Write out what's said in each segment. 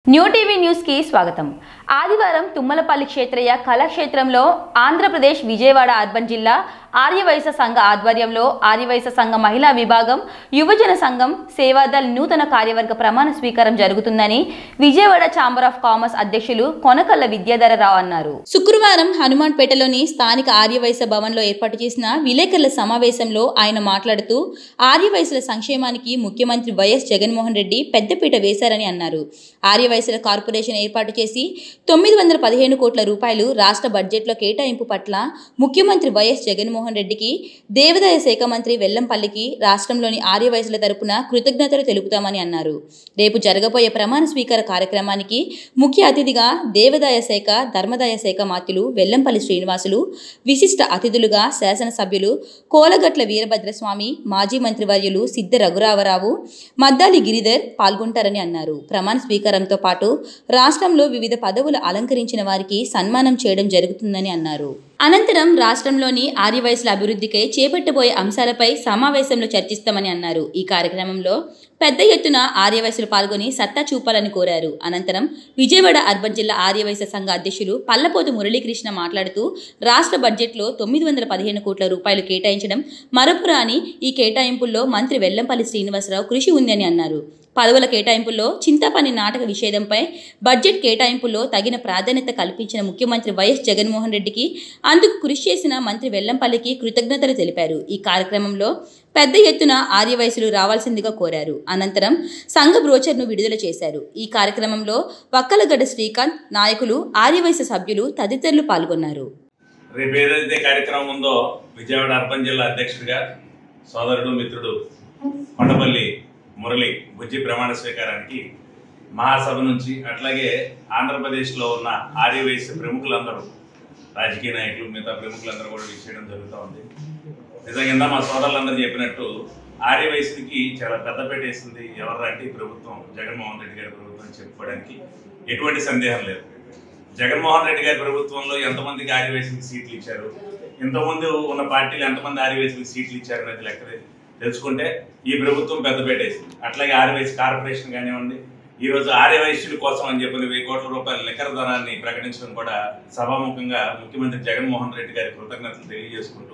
new TV న్యూస్కి స్వాగతం ఆదివారం తుమ్మలపల్లి క్షేత్రయ్య కళాక్షేత్రంలో ఆంధ్రప్రదేశ్ విజయవాడ అర్బన్ జిల్లా ఆర్యవైశ్య సంఘ ఆధ్వర్యంలో ఆర్యవైశ్య సంఘ మహిళా విభాగం యువజన సంఘం సేవాదల్ నూతన కార్యవర్గ ప్రమాణ స్వీకారం జరుగుతుందని విజయవాడ ఛాంబర్ ఆఫ్ కామర్స్ అధ్యక్షులు కొనకల్ల విద్యాధరరావు అన్నారు శుక్రవారం హనుమాన్పేటలోని స్థానిక ఆర్యవైశ్య భవన్లో ఏర్పాటు చేసిన విలేకరుల సమావేశంలో ఆయన మాట్లాడుతూ ఆర్యవైశ్యుల సంక్షేమానికి ముఖ్యమంత్రి వైఎస్ జగన్మోహన్ రెడ్డి పెద్దపీట వేశారని అన్నారు ఆర్యవైశ్యుల కార్పొరేషన్ ఏర్పాటు చేసి తొమ్మిది వందల పదిహేను కోట్ల రూపాయలు రాష్ట్ర బడ్జెట్లో కేటాయింపు పట్ల ముఖ్యమంత్రి వైఎస్ జగన్మోహన్ రెడ్డికి దేవాదాయ శాఖ మంత్రి వెల్లంపల్లికి రాష్ట్రంలోని ఆర్యవైశ్యుల తరపున కృతజ్ఞతలు తెలుపుతామని అన్నారు రేపు జరగబోయే ప్రమాణ స్వీకార కార్యక్రమానికి ముఖ్య అతిథిగా దేవాదాయ శాఖ ధర్మదాయ శాఖ మాత్యులు వెల్లంపల్లి శ్రీనివాసులు విశిష్ట అతిథులుగా శాసనసభ్యులు కోలగట్ల వీరభద్రస్వామి మాజీ మంత్రివర్యులు సిద్ధ రఘురావరావు మద్దాలి గిరిధర్ పాల్గొంటారని అన్నారు ప్రమాణ స్వీకారంతో పాటు రాష్ట్రంలో వివిధ పదవులు అలంకరించిన వారికి సన్మానం చేయడం జరుగుతుందని అన్నారు అనంతరం రాష్ట్రంలోని ఆర్యవయసుల అభివృద్ధికై చేపట్టబోయే అంశాలపై సమావేశంలో చర్చిస్తామని అన్నారు ఈ కార్యక్రమంలో పెద్ద ఎత్తున ఆర్యవయసులు పాల్గొని సత్తా చూపాలని కోరారు అనంతరం విజయవాడ అర్బన్ జిల్లా ఆర్యవైశ్య సంఘ అధ్యక్షులు పల్లపోతు మురళీకృష్ణ మాట్లాడుతూ రాష్ట్ర బడ్జెట్లో తొమ్మిది వందల పదిహేను కోట్ల రూపాయలు కేటాయించడం మరపురా అని ఈ కేటాయింపుల్లో మంత్రి వెల్లంపల్లి శ్రీనివాసరావు కృషి ఉందని అన్నారు పదవుల కేటాయింపుల్లో చింతపని నాటక విషేదంపై బడ్జెట్ కేటాయింపుల్లో తగిన ప్రాధాన్యత కల్పించిన ముఖ్యమంత్రి వైఎస్ జగన్మోహన్ రెడ్డికి అందుకు కృషి చేసిన మంత్రి వెల్లంపల్లికి కృతజ్ఞతలు తెలిపారు ఈ కార్యక్రమంలో పెద్ద ఎత్తున ఆర్యవయసులు రావాల్సిందిగా కోరారు అనంతరం సంఘ బ్రోచర్ను విడుదల చేశారు ఈ కార్యక్రమంలో వక్కలగడ్డ శ్రీకాంత్ నాయకులు ఆర్యవైశ్య సభ్యులు తదితరులు పాల్గొన్నారు రేపు ఏదైతే కార్యక్రమం ఉందో విజయవాడ అర్బన్ జిల్లా అధ్యక్షుడిగా సోదరుడు మిత్రుడు కొండపల్లి మురళి బుజ్జి ప్రమాణ స్వీకారానికి మహాసభ నుంచి అట్లాగే ఆంధ్రప్రదేశ్లో ఉన్న ఆర్యవైశ్య ప్రముఖులందరూ రాజకీయ నాయకులు మిగతా ప్రముఖులందరూ కూడా విచ్చేయడం జరుగుతూ ఉంది నిజంగా మా సోదరులందరూ చెప్పినట్టు ఆర్యవైశ్యుడికి చాలా పెద్దపేట వేసింది ఎవరంటే ఈ ప్రభుత్వం జగన్మోహన్ రెడ్డి గారి ప్రభుత్వం అని చెప్పుకోవడానికి ఎటువంటి సందేహం లేదు జగన్మోహన్ రెడ్డి గారి ప్రభుత్వంలో ఎంతమందికి ఆర్యవైశ్యులకు సీట్లు ఇచ్చారు ఇంతకుముందు ఉన్న పార్టీలు ఎంతమంది ఆర్యవైశ్యులకు సీట్లు ఇచ్చారు అనేది లెక్క తెలుసుకుంటే ఈ ప్రభుత్వం పెద్దపేట వేసింది అట్లాగే ఆర్యవైశ్య కార్పొరేషన్ కానివ్వండి ఈ రోజు ఆర్యవైశ్యుల కోసం అని చెప్పిన వెయ్యి కోట్ల రూపాయల నికర ధనాన్ని ప్రకటించడం కూడా సభాముఖంగా ముఖ్యమంత్రి జగన్మోహన్ రెడ్డి గారి కృతజ్ఞతలు తెలియజేసుకుంటూ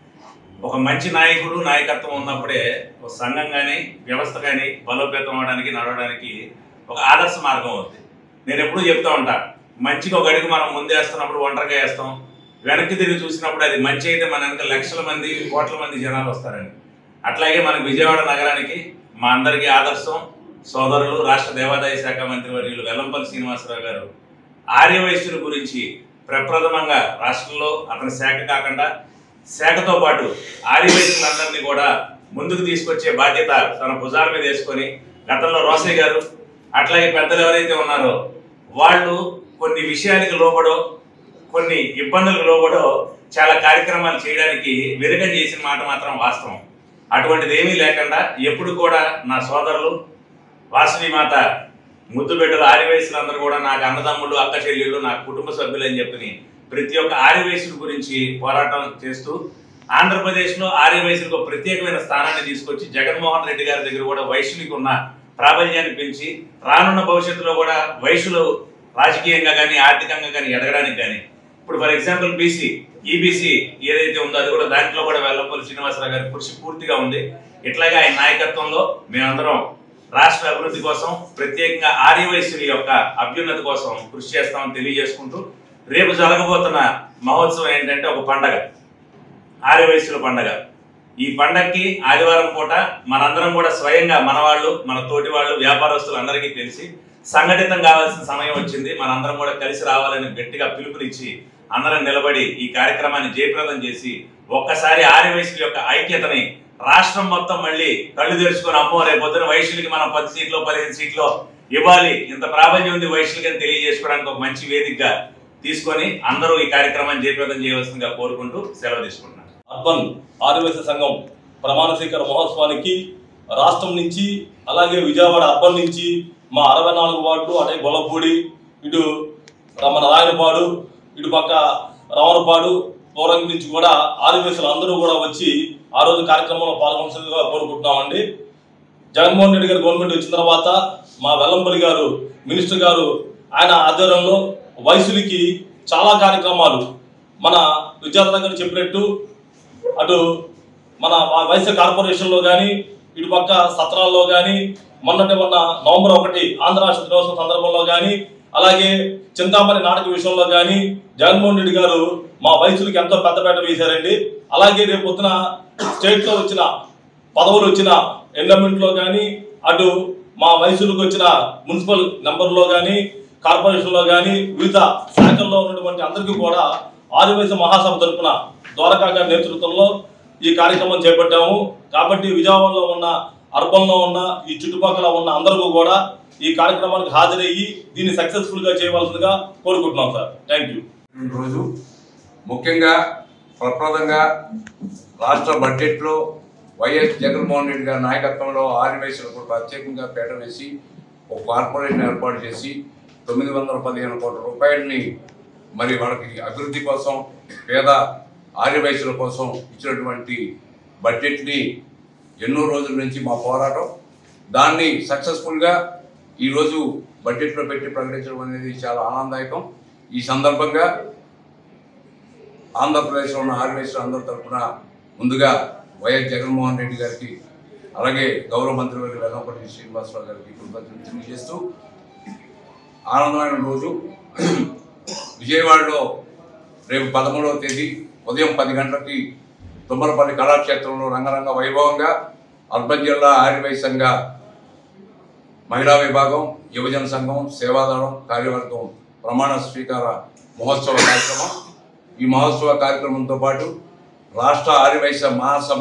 ఒక మంచి నాయకుడు నాయకత్వం ఉన్నప్పుడే ఒక సంఘం కానీ వ్యవస్థ కానీ బలోపేతం అవడానికి నడవడానికి ఒక ఆదర్శ మార్గం అవుతుంది నేను ఎప్పుడూ చెప్తా ఉంటా మంచిగా ఒక అడుగు మనం ముందేస్తున్నప్పుడు ఒంటరిగా వేస్తాం వెనక్కి తిరిగి చూసినప్పుడు అది మంచి అయితే మన వెనక లక్షల మంది కోట్ల మంది జనాలు వస్తారని అట్లాగే మనకు విజయవాడ నగరానికి మా అందరికీ ఆదర్శం సోదరులు రాష్ట్ర దేవాదాయ శాఖ మంత్రి వర్యులు వెల్లంపల్లి శ్రీనివాసరావు గారు ఆర్యవైశ్యుల గురించి ప్రప్రథమంగా రాష్ట్రంలో అతని శాఖ కాకుండా శాఖతో పాటు ఆర్యవైశ్యులందరినీ కూడా ముందుకు తీసుకొచ్చే బాధ్యత తన భుజాల మీద వేసుకొని గతంలో రోసయ్య గారు అట్లాగే పెద్దలు ఎవరైతే ఉన్నారో వాళ్ళు కొన్ని విషయానికి లోబడో కొన్ని ఇబ్బందులకు లోబడో చాలా కార్యక్రమాలు చేయడానికి విరగం చేసిన మాట మాత్రం వాస్తవం అటువంటిది ఏమీ లేకుండా ఎప్పుడు కూడా నా సోదరులు వాసవి మాత ముద్దు బిడ్డలు ఆర్యవయసులందరూ కూడా నాకు అన్నదమ్ముళ్ళు అక్క చెల్లెళ్ళు నా కుటుంబ సభ్యులు అని చెప్పి ప్రతి ఒక్క ఆర్యవయసుల గురించి పోరాటం చేస్తూ ఆంధ్రప్రదేశ్లో ఆర్యవయసులకు ఒక ప్రత్యేకమైన స్థానాన్ని తీసుకొచ్చి జగన్మోహన్ రెడ్డి గారి దగ్గర కూడా వైశ్యునికి ఉన్న ప్రాబల్యాన్ని పెంచి రానున్న భవిష్యత్తులో కూడా వైశ్యులు రాజకీయంగా కానీ ఆర్థికంగా కానీ ఎదగడానికి కానీ ఇప్పుడు ఫర్ ఎగ్జాంపుల్ బీసీ ఈబీసీ ఏదైతే ఉందో అది కూడా దాంట్లో కూడా వెల్లంపల్లి శ్రీనివాసరావు గారి కృషి పూర్తిగా ఉంది ఇట్లాగే ఆయన నాయకత్వంలో మేమందరం రాష్ట్ర అభివృద్ధి కోసం ప్రత్యేకంగా ఆర్యవైశ్యుల యొక్క అభ్యున్నతి కోసం కృషి చేస్తామని తెలియజేసుకుంటూ రేపు జరగబోతున్న మహోత్సవం ఏంటంటే ఒక పండగ ఆర్యవైశ్యుల పండగ ఈ పండగకి ఆదివారం పూట మనందరం కూడా స్వయంగా మన వాళ్ళు మన తోటి వాళ్ళు వ్యాపారస్తులు అందరికీ తెలిసి సంఘటితం కావాల్సిన సమయం వచ్చింది మనందరం కూడా కలిసి రావాలని గట్టిగా పిలుపునిచ్చి అందరం నిలబడి ఈ కార్యక్రమాన్ని జయప్రదం చేసి ఒక్కసారి ఆర్యవైశ్యుల యొక్క ఐక్యతని రాష్ట్రం మొత్తం మళ్ళీ కళ్ళు తెరుచుకొని అమ్మో రేపు పొద్దున వైశ్యులకి మనం పది సీట్లో పదిహేను సీట్లో ఇవ్వాలి ఇంత ప్రాబల్యం ఉంది వైశ్యులకి అని తెలియజేసుకోవడానికి ఒక మంచి వేదికగా తీసుకొని అందరూ ఈ కార్యక్రమాన్ని జయప్రదం చేయవలసిందిగా కోరుకుంటూ సెలవు తీసుకుంటున్నాను అర్బన్ ఆదివాసీ సంఘం ప్రమాణ స్వీకార మహోత్సవానికి రాష్ట్రం నుంచి అలాగే విజయవాడ అర్బన్ నుంచి మా అరవై నాలుగు వార్డులు అటే గొల్లపూడి ఇటు మన రాయనపాడు ఇటు పక్క రావణపాడు పౌరంగి నుంచి కూడా ఆదివాసులు అందరూ కూడా వచ్చి ఆ రోజు కార్యక్రమంలో పాల్గొనవలసిందిగా కోరుకుంటున్నామండి జగన్మోహన్ రెడ్డి గారి గవర్నమెంట్ వచ్చిన తర్వాత మా వెల్లంపల్లి గారు మినిస్టర్ గారు ఆయన ఆధ్వర్యంలో వయసులకి చాలా కార్యక్రమాలు మన విద్యార్థుల గారు చెప్పినట్టు అటు మన వైశ్య కార్పొరేషన్లో కానీ ఇటు పక్క సత్రాల్లో కానీ మొన్నటి మొన్న నవంబర్ ఒకటి ఆంధ్ర రాష్ట్ర దినోత్సవం సందర్భంలో కానీ అలాగే చింతామణి నాటక విషయంలో కానీ జగన్మోహన్ రెడ్డి గారు మా వయసులకి ఎంతో పెద్దపేట వేశారండి అలాగే రేపు పొద్దున స్టేట్లో వచ్చిన పదవులు వచ్చిన ఎండమెంట్లో కానీ అటు మా వయసులకు వచ్చిన మున్సిపల్ నెంబర్లో కానీ కార్పొరేషన్లో కానీ వివిధ శాఖల్లో ఉన్నటువంటి అందరికీ కూడా ఆదివాసీ మహాసభ తరపున ద్వారకా గారి నేతృత్వంలో ఈ కార్యక్రమం చేపట్టాము కాబట్టి విజయవాడలో ఉన్న అర్బన్లో ఉన్న ఈ చుట్టుపక్కల ఉన్న అందరికీ కూడా ఈ కార్యక్రమానికి హాజరయ్యి దీన్ని సక్సెస్ఫుల్ గా చేయవలసిందిగా కోరుకుంటున్నాం సార్ థ్యాంక్ యూ రోజు ముఖ్యంగా ప్రప్రదంగా రాష్ట్ర బడ్జెట్లో వైఎస్ జగన్మోహన్ రెడ్డి గారి నాయకత్వంలో ఆర్యవైశ్యులకు ప్రత్యేకంగా పీట వేసి ఒక కార్పొరేషన్ ఏర్పాటు చేసి తొమ్మిది వందల పదిహేను కోట్ల రూపాయలని మరి వాళ్ళకి అభివృద్ధి కోసం పేద ఆర్యవైశ్యుల కోసం ఇచ్చినటువంటి బడ్జెట్ని ఎన్నో రోజుల నుంచి మా పోరాటం దాన్ని సక్సెస్ఫుల్గా ఈరోజు బడ్జెట్లో పెట్టి ప్రకటించడం అనేది చాలా ఆనందదాయకం ఈ సందర్భంగా ఆంధ్రప్రదేశ్లో ఉన్న ఆర్వైశ్యులు అందరి తరఫున ముందుగా వైఎస్ జగన్మోహన్ రెడ్డి గారికి అలాగే గౌరవ మంత్రి గారి వెల్లంపల్లి శ్రీనివాసరావు గారికి కృతజ్ఞతలు తెలియజేస్తూ ఆనందమైన రోజు విజయవాడలో రేపు పదమూడవ తేదీ ఉదయం పది గంటలకి తుమ్మలపల్లి కళాక్షేత్రంలో రంగరంగ వైభవంగా అర్బన్ జిల్లా ఆర్యవై సంఘ మహిళా విభాగం యువజన సంఘం సేవాదళం కార్యవర్గం ప్రమాణ స్వీకార మహోత్సవ కార్యక్రమం ఈ మహోత్సవ కార్యక్రమంతో పాటు రాష్ట్ర ఆర్యవైశ్య మహాసభ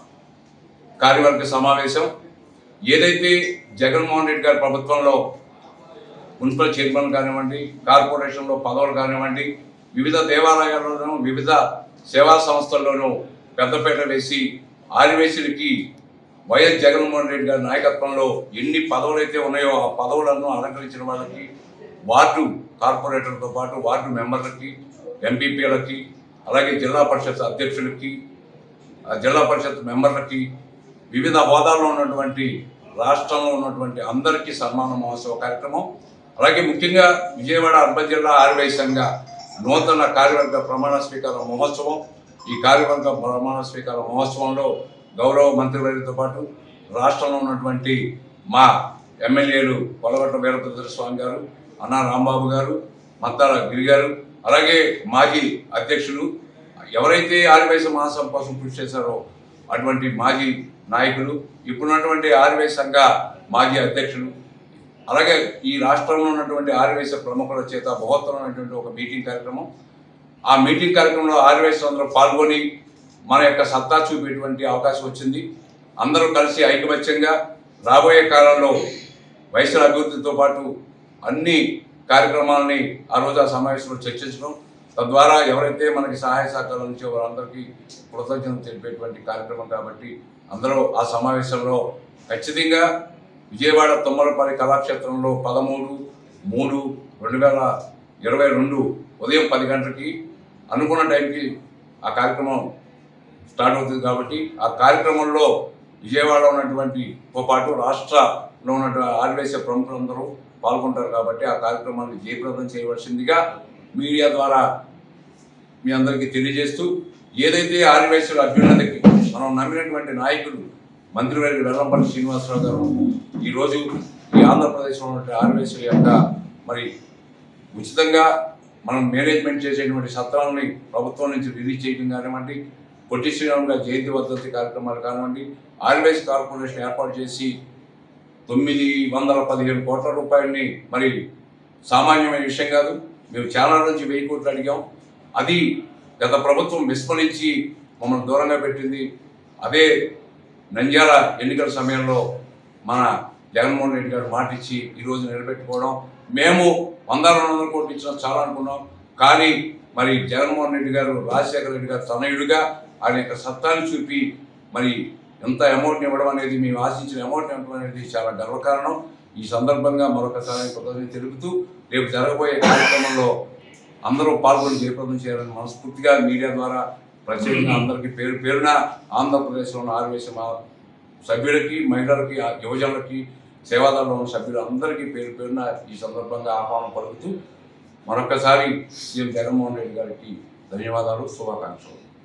కార్యవర్గ సమావేశం ఏదైతే జగన్మోహన్ రెడ్డి గారి ప్రభుత్వంలో మున్సిపల్ చైర్మన్ కానివ్వండి కార్పొరేషన్లో పదవులు కానివ్వండి వివిధ దేవాలయాల్లోనూ వివిధ సేవా సంస్థల్లోనూ పెద్దపీట వేసి ఆదివేశులకి వైఎస్ జగన్మోహన్ రెడ్డి గారి నాయకత్వంలో ఎన్ని పదవులు అయితే ఉన్నాయో ఆ పదవులను అలంకరించిన వాళ్ళకి వార్డు కార్పొరేటర్తో పాటు వార్డు మెంబర్లకి ఎంపీపీలకి అలాగే జిల్లా పరిషత్ అధ్యక్షులకి ఆ జిల్లా పరిషత్ మెంబర్లకి వివిధ హోదాల్లో ఉన్నటువంటి రాష్ట్రంలో ఉన్నటువంటి అందరికీ సన్మాన మహోత్సవ కార్యక్రమం అలాగే ముఖ్యంగా విజయవాడ అర్బన్ జిల్లా ఆర్వై సంఘ నూతన కార్యవర్గ ప్రమాణ స్వీకార మహోత్సవం ఈ కార్యవర్గ ప్రమాణ స్వీకార మహోత్సవంలో గౌరవ మంత్రివర్యులతో పాటు రాష్ట్రంలో ఉన్నటువంటి మా ఎమ్మెల్యేలు కొలగట్ల వీరభద్ర స్వామి గారు అన్నా రాంబాబు గారు మత్తాల గిరి గారు అలాగే మాజీ అధ్యక్షులు ఎవరైతే ఆదివాసీ మహాసభ కోసం కృషి చేశారో అటువంటి మాజీ నాయకులు ఇప్పుడున్నటువంటి ఆదివాసీ సంఘ మాజీ అధ్యక్షులు అలాగే ఈ రాష్ట్రంలో ఉన్నటువంటి ఆదివాసీ ప్రముఖుల చేత బృహత్తరమైనటువంటి ఒక మీటింగ్ కార్యక్రమం ఆ మీటింగ్ కార్యక్రమంలో ఆదివాసీ అందరూ పాల్గొని మన యొక్క సత్తా చూపేటువంటి అవకాశం వచ్చింది అందరూ కలిసి ఐకమత్యంగా రాబోయే కాలంలో వయసుల అభివృద్ధితో పాటు అన్ని కార్యక్రమాలని ఆ రోజు ఆ సమావేశంలో చర్చించడం తద్వారా ఎవరైతే మనకి సహాయ సహకారాలు ఇచ్చే వారందరికీ కృతజ్ఞత తెలిపేటువంటి కార్యక్రమం కాబట్టి అందరూ ఆ సమావేశంలో ఖచ్చితంగా విజయవాడ తుమ్మలపల్లి కళాక్షేత్రంలో పదమూడు మూడు రెండు వేల ఇరవై రెండు ఉదయం పది గంటలకి అనుకున్న టైంకి ఆ కార్యక్రమం స్టార్ట్ అవుతుంది కాబట్టి ఆ కార్యక్రమంలో విజయవాడలో ఉన్నటువంటి తో పాటు రాష్ట్రంలో ఉన్నటువంటి ఆదివాసీ ప్రముఖులందరూ పాల్గొంటారు కాబట్టి ఆ కార్యక్రమాన్ని జయప్రదం చేయవలసిందిగా మీడియా ద్వారా మీ అందరికీ తెలియజేస్తూ ఏదైతే ఆదివాసీల అభ్యున్నతికి మనం నమ్మినటువంటి నాయకుడు మంత్రివర్గ వెల్లంపల్లి శ్రీనివాసరావు గారు ఈరోజు ఈ ఆంధ్రప్రదేశ్లో ఉన్నటువంటి ఆదివాసీల యొక్క మరి ఉచితంగా మనం మేనేజ్మెంట్ చేసేటువంటి సత్రాలని ప్రభుత్వం నుంచి రిలీజ్ చేయడం కానివ్వండి పొట్టి శ్రీరామ్ గారి జయంతి వర్ధంతి కార్యక్రమాలు కానివ్వండి ఆర్వైస్ కార్పొరేషన్ ఏర్పాటు చేసి తొమ్మిది వందల పదిహేను కోట్ల రూపాయలని మరి సామాన్యమైన విషయం కాదు మేము చాలా నుంచి వెయ్యి కోట్లు అడిగాం అది గత ప్రభుత్వం విస్మరించి మమ్మల్ని దూరంగా పెట్టింది అదే నంద్యాల ఎన్నికల సమయంలో మన జగన్మోహన్ రెడ్డి గారు మాట ఇచ్చి ఈరోజు నిలబెట్టుకోవడం మేము వంద రెండు వందల కోట్లు ఇచ్చినా చాలా అనుకున్నాం కానీ మరి జగన్మోహన్ రెడ్డి గారు రాజశేఖర రెడ్డి గారు తనయుడిగా ఆయన యొక్క సత్తాన్ని చూపి మరి ఎంత అమౌంట్ ఇవ్వడం అనేది మేము ఆశించిన అమౌంట్ ఇవ్వడం అనేది చాలా గర్వకారణం ఈ సందర్భంగా మరొకసారి కృతజ్ఞత తెలుపుతూ రేపు జరగబోయే కార్యక్రమంలో అందరూ పాల్గొని జయప్రదం చేయాలని మనస్ఫూర్తిగా మీడియా ద్వారా ప్రత్యేకంగా అందరికీ పేరు పేరున ఆంధ్రప్రదేశ్లో ఉన్న ఆర్వేశ సభ్యులకి మహిళలకి ఆ యువజనులకి సేవాదళంలో ఉన్న సభ్యులందరికీ పేరు పేరున ఈ సందర్భంగా ఆహ్వానం పలుకుతూ మరొకసారి సీఎం జగన్మోహన్ రెడ్డి గారికి ధన్యవాదాలు శుభాకాంక్షలు